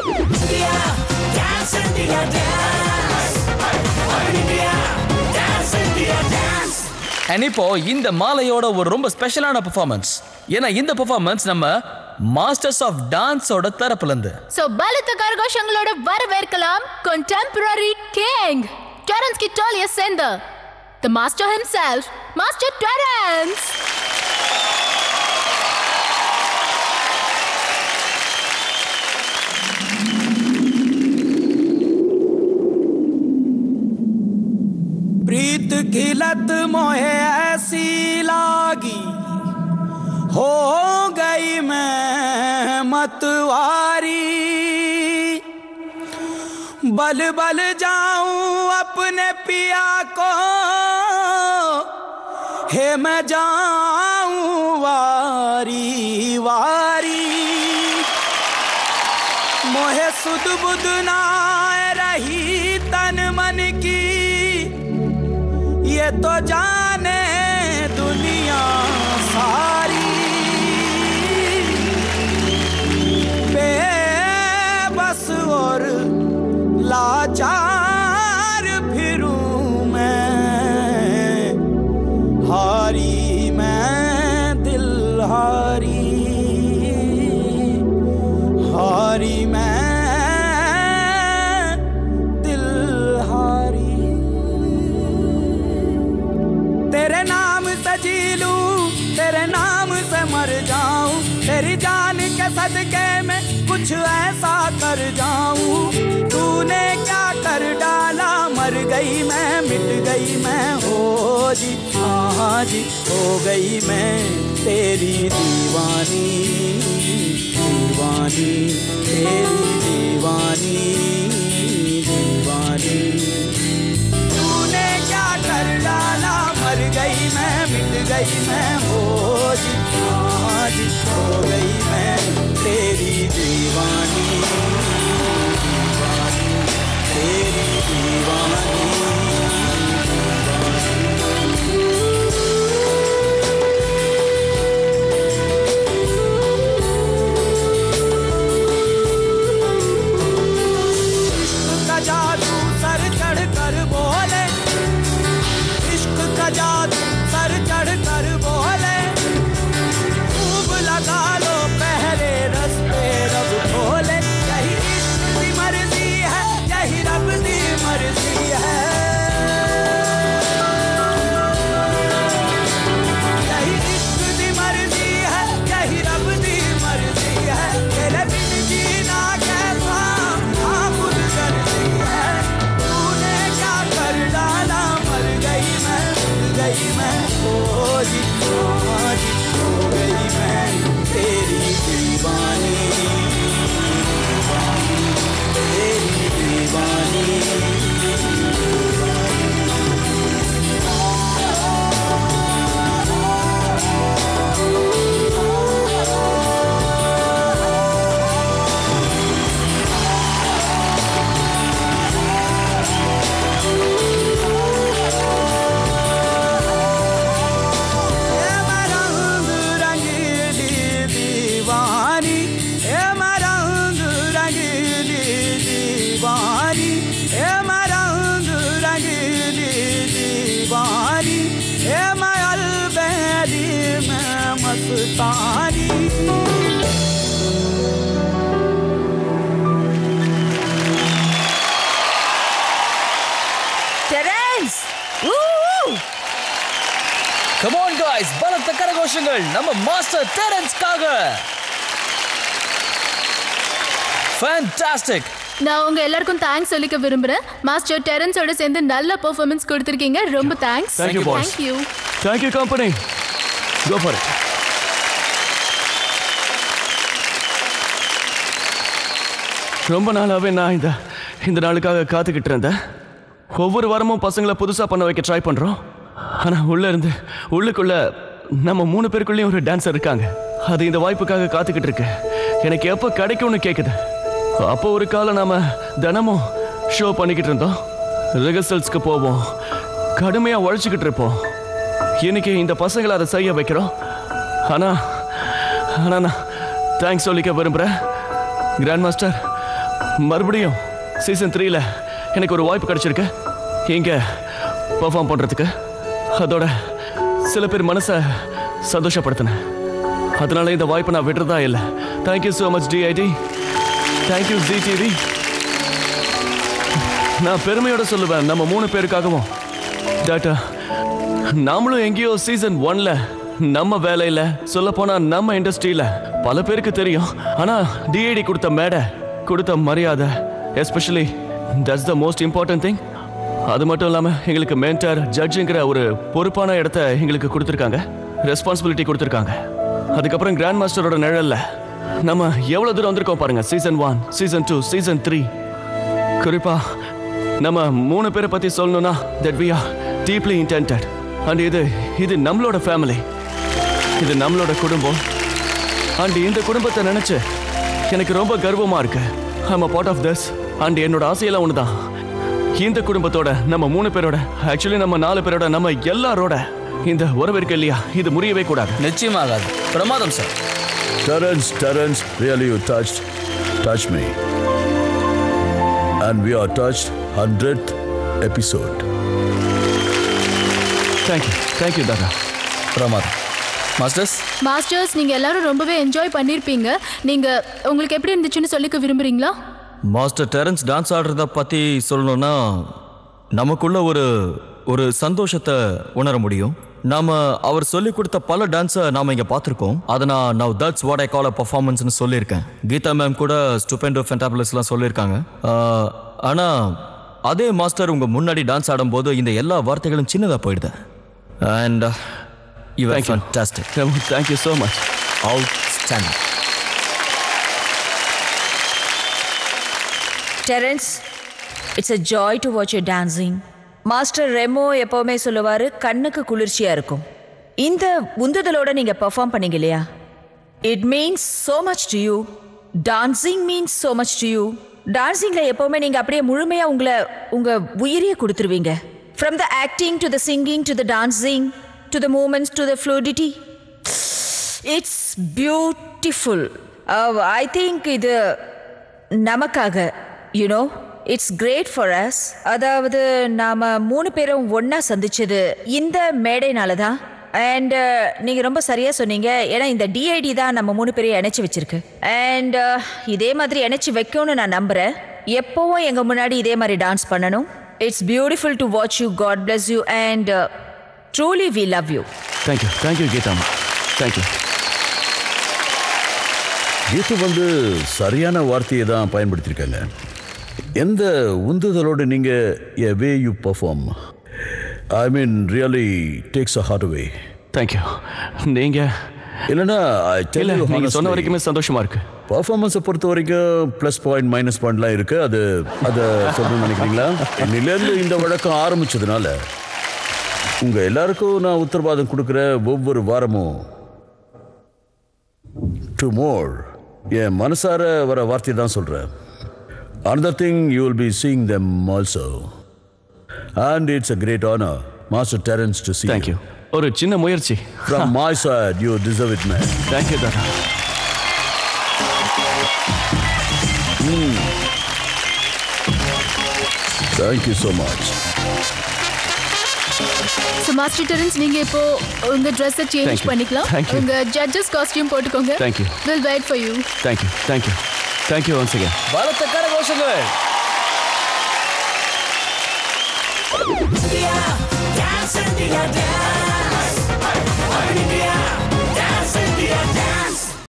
And இப்போ இந்த மாலையோட ஒரு ரொம்ப ஸ்பெஷலான பெர்ஃபார்மன்ஸ் ஏன்னா இந்த பெர்ஃபார்மன்ஸ் நம்ம மாஸ்டர்ஸ் ஆஃப் டான்ஸோட தரப்புல இருந்து சோ பலத்த கரகோஷங்களோட வரவேற்கலாம் contemporary king டெரன்ஸ் கிட்டாலிய சேர்ந்த the master himself master terence प्रीत की लत मोहे ऐसी लागी हो गई मैं मतवारी बल बल जाऊं अपने पिया को हे मैं जाऊं वारी वारी मोहे सुध बुध ना रही तन मन की ये तो जाने दुनिया सारी बेबस और लाचार फिरूं मैं हारी मैं दिल हारी हारी मैं दिल हारी तेरे नाम से जी लूं तेरे नाम से मर जाऊं तेरी जान के सदके में कुछ ऐसा कर जाऊं तूने क्या कर डाला मर गई मैं मिट गई मैं हो जी हाँ जी हो गई मैं तेरी दीवानी दीवानी तेरी दीवानी दीवानी तूने क्या कर डाला मर गई मैं मिट गई मैं हो जी हाँ जी हो गई मैं तेरी दीवानी दीवानी तेरी दीवानी इश्क का जादू सर चढ़ कर बोले इश्क का जादू सर चढ़ कर बोले खूब लगा लो पहले रस्ते रब खोले यही इश्क की मर्जी है यही रब की मर्जी है यही इश्क की मर्जी है यही रब की मर्जी है तेरे बिन जीना कैसा हाँ खुद करती है तूने क्या कर डाला मर गई मैं मर गई मैं ओ जी हाँ जी हो गई मैं तेरी दीवानी तेरी दीवानी ये मैं रंग रंगीली दीवानी ये मैं रंग रंगीली दीवानी ये मैं रंग रंगीली दीवानी ये मैं अलबेली में मस्तानी டெரன்ஸ் Come on guys பலத்த கரகோஷங்கள் நம்ம மாஸ்டர் டெரன்ஸ்க்காக ஃபேண்டாஸ்டிக் நான் உங்க எல்லாருக்கும் தேங்க்ஸ் சொல்லிக்க விரும்புறேன் மாஸ்டர் டெரன்ஸோட சேர்ந்து நல்ல பெர்ஃபார்மன்ஸ் கொடுத்திருக்கீங்க ரொம்ப thanks Thank you, boss. Thank you thank you company go for it ரொம்ப நாளாவே நான் இந்த இந்த நாளுக்காக காத்துக்கிட்டு இருந்தேன் ஒவ்வொரு வாரமும் பசங்களை புதுசாக பண்ண வைக்க ட்ரை பண்ணுறோம் ஆனால் உள்ள இருந்து உள்ளுக்குள்ள நம்ம மூணு பேருக்குள்ளேயும் ஒரு டான்ஸர் இருக்காங்க அது இந்த வாய்ப்புக்காக காத்துக்கிட்டு இருக்கு எனக்கு எப்போ கிடைக்கும்னு கேட்குது அப்போ ஒரு காலம் நாம தினமும் ஷோ பண்ணிக்கிட்டு இருந்தோம் ரிஹர்சல்ஸ்க்கு போவோம் கடுமையாக உழைச்சிக்கிட்டு இருப்போம் இன்னைக்கு இந்த பசங்களை அதை செய்ய வைக்கிறோம் ஆனால் ஆனால் நான் தேங்க்ஸ் சொல்லிக்க விரும்புகிறேன் கிராண்ட் மாஸ்டர் மறுபடியும் சீசன் த்ரீல எனக்கு ஒரு வாய்ப்பு கிடைச்சிருக்கு இங்க பெர்ஃபார்ம் பண்றதுக்கு அதோட சில பேர் மனசை சந்தோஷப்படுத்தினேன் அதனால இந்த வாய்ப்பை நான் விடுறதா இல்லை thank you so much DID thank you Zee TV நான் பெருமையோட சொல்லுவேன் நம்ம மூணு பேருக்காகவும் டாட்டா நாமளும் எங்கேயோ சீசன் ஒன்ல நம்ம வேலையில சொல்ல போனா நம்ம இண்டஸ்ட்ரியில பல பேருக்கு தெரியும் ஆனா டிஐடி கொடுத்த மேடை கொடுத்த மரியாதை especially that's the most important thing அது மட்டும் இல்லாம எங்களுக்கு மென்டர் ஜட்ஜுங்கிற ஒரு பொறுப்பான இடத்த எங்களுக்கு கொடுத்துருக்காங்க ரெஸ்பான்சிபிலிட்டி கொடுத்துருக்காங்க அதுக்கப்புறம் கிராண்ட் மாஸ்டரோட நிழல்ல நம்ம எவ்வளவு தூரம் வந்திருக்கோம் பாருங்க season one season two season three குறிப்பா நம்ம மூணு பேரை பத்தி சொல்லணும்னா that we are deeply indebted and இது இது நம்மளோட ஃபேமிலி இது நம்மளோட குடும்பம் அண்ட் இந்த குடும்பத்தை நினைச்சு எனக்கு ரொம்ப கர்வமா இருக்கு I'm a part of this and என்னோட ஆசையெல்லாம் ஒண்ணுதான் இந்த குடும்பத்தோட நம்ம மூணு பேரோட ஆக்சுவலி நம்ம நாலு பேரோட நம்ம எல்லாரோட இந்த உறவு இருக்கு இல்லையா இது முறியவே கூடாது நிச்சயமாகாது பிரமாதம் sir Terence, Terence, really you touched, touched me. And we are touched 100th episode. Thank you thank you Dada பிரமாதம் மாஸ்டர்ஸ் மாஸ்டர்ஸ் நீங்க எல்லாரும் ரொம்பவே என்ஜாய் பண்ணிருப்பீங்க நீங்க உங்களுக்கு எப்படி இருந்துச்சுன்னு சொல்லிக்க விரும்புறீங்களா மாஸ்டர் டெரன்ஸ் டான்ஸ் ஆடுறத பற்றி சொல்லணும்னா நமக்குள்ள ஒரு ஒரு சந்தோஷத்தை உணர முடியும் நாம அவர் சொல்லி கொடுத்த பல டான்ஸை நாம இங்க பார்த்துருக்கோம் அதை நான் now that's what I call a பர்ஃபார்மன்ஸ்னு சொல்லியிருக்கேன் கீதா மேம் கூட ஸ்டூபெண்டோ ஃபென்டாபிளஸ்லாம் சொல்லியிருக்காங்க ஆஹ், ஆனா அதே மாஸ்டர் உங்க முன்னாடி டான்ஸ் ஆடும்போது இந்த எல்லா வார்த்தைகளும் சின்னதா போயிடுது and you Thank you. Fantastic thank you so much outstanding Terence it's a joy to watch you dancing master Remo எப்போவுமே சொல்லுவார் கண்ணுக்கு குளிர்ச்சியாக இருக்கும் இந்த உந்துதலோட நீங்கள் பெர்ஃபார்ம் பண்ணீங்க இல்லையா it means so much to you dancing means so much to you டான்சிங்கில் எப்போவுமே நீங்கள் அப்படியே முழுமையாக உங்களை உங்கள் உயிரியை கொடுத்துருவீங்க from the acting to the singing to the dancing to the moments to the fluidity it's beautiful I think இது நமக்காக you know it's great for us அதாவது நாம மூணு பேரும் ஒண்ணா சந்திச்சது இந்த மேடைனால தான் அண்ட் நீங்க ரொம்ப சரியா சொன்னீங்க ஏன்னா இந்த டிஐடி தான் நம்ம மூணு பேரையும் இணைச்சு வச்சிருக்கு அண்ட் இதே மாதிரி இணைச்சு வைக்கும்னு நான் நம்புறேன் எப்பவும் எங்க முன்னாடி இதே மாதிரி டான்ஸ் பண்ணணும் it's beautiful to watch you God bless you and truly we love you thank you thank you கீதாமா தேங்க்யூ கீது வந்து சரியான வார்த்தையை தான் பயன்படுத்தியிருக்காங்க எந்த உந்துதலோடு நீங்கள் a way you perform I mean really takes a heart away thank you நீங்க இல்லைன்னா I tell இல்ல you நீங்க சொன்ன honestly, வரைக்குமே சந்தோஷமா இருக்கு பர்ஃபார்மன்ஸை பொறுத்த வரைக்கும் ப்ளஸ் பாயிண்ட் மைனஸ் பாயிண்ட்லாம் இருக்கு அது அதை சொல்லணும்னு நினைக்கிறீங்களா இன்னிலேருந்து இந்த வழக்கம் ஆரம்பிச்சதுனால உங்க எல்லாருக்கும் நான் உத்தரவாதம் கொடுக்குற ஒவ்வொரு வாரமும் டு மோர் என் மனசார வர வார்த்தை தான் சொல்றேன் another thing you will be seeing them also and it's a great honor master terence to see thank you ஒரு சின்ன முயற்சி you. from my side you deserve it man thank you Dada thank you so much so master Terence நீங்க இப்போ உங்க ட்ரெஸ்ஸை Thank change you. பண்ணிக்கலாம் Thank you. உங்க judges costume போட்டுக்கோங்க Thank you. Will wait for you thank you thank you thank you once again பலத்த கரகோஷங்கள் Dance and the dance.